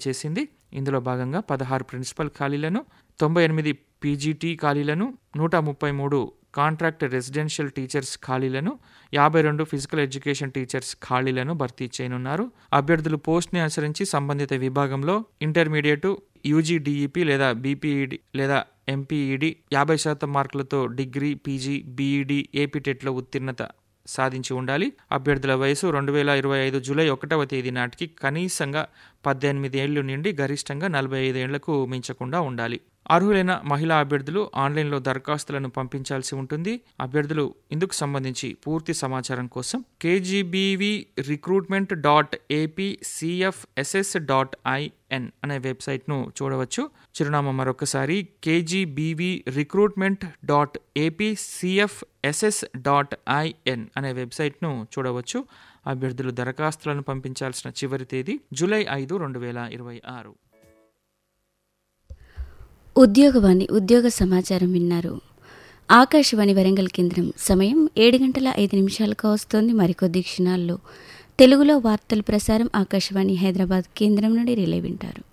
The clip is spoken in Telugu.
చేసింది ఇందులో భాగంగా పదహారు ప్రిన్సిపల్ ఖాళీలను తొంభై ఎనిమిది పీజీటీ ఖాళీలను నూట ముప్పై మూడు కాంట్రాక్ట్ రెసిడెన్షియల్ టీచర్స్ ఖాళీలను యాభై రెండు ఫిజికల్ ఎడ్యుకేషన్ టీచర్స్ ఖాళీలను భర్తీ చేయనున్నారు అభ్యర్థులు పోస్ట్ని అనుసరించి సంబంధిత విభాగంలో ఇంటర్మీడియట్ యూజీడీఈపీ లేదా బీపీఈడి లేదా ఎంపీఈడి యాభై శాతం మార్కులతో డిగ్రీ పీజీ బీఈడి ఏపీటెట్లో ఉత్తీర్ణత సాధించి ఉండాలి అభ్యర్థుల వయసు రెండు వేల ఇరవై ఐదు జూలై ఒకటవ తేదీ నాటికి కనీసంగా పద్దెనిమిది ఏళ్లు నుండి గరిష్టంగా నలభై ఐదు ఏళ్లకు మించకుండా ఉండాలి అర్హులైన మహిళా అభ్యర్థులు ఆన్లైన్లో దరఖాస్తులను పంపించాల్సి ఉంటుంది అభ్యర్థులు ఇందుకు సంబంధించి పూర్తి సమాచారం కోసం KGBV recruitment dot AP CFSS dot IN అనే వెబ్సైట్ను చూడవచ్చు చిరునామా మరొకసారి KGBV recruitment dot AP CFSS dot IN అనే వెబ్సైట్ను చూడవచ్చు అభ్యర్థులు దరఖాస్తులను పంపించాల్సిన చివరి తేదీ జూలై ఐదు రెండు వేల ఇరవై ఆరు ఉద్యోగవాణి ఉద్యోగ సమాచారం విన్నారు ఆకాశవాణి వరంగల్ కేంద్రం సమయం ఏడు గంటల ఐదు నిమిషాలకు వస్తోంది మరికొద్ది క్షణాల్లో తెలుగులో వార్తల ప్రసారం ఆకాశవాణి హైదరాబాద్ కేంద్రం నుండి రిలే వింటారు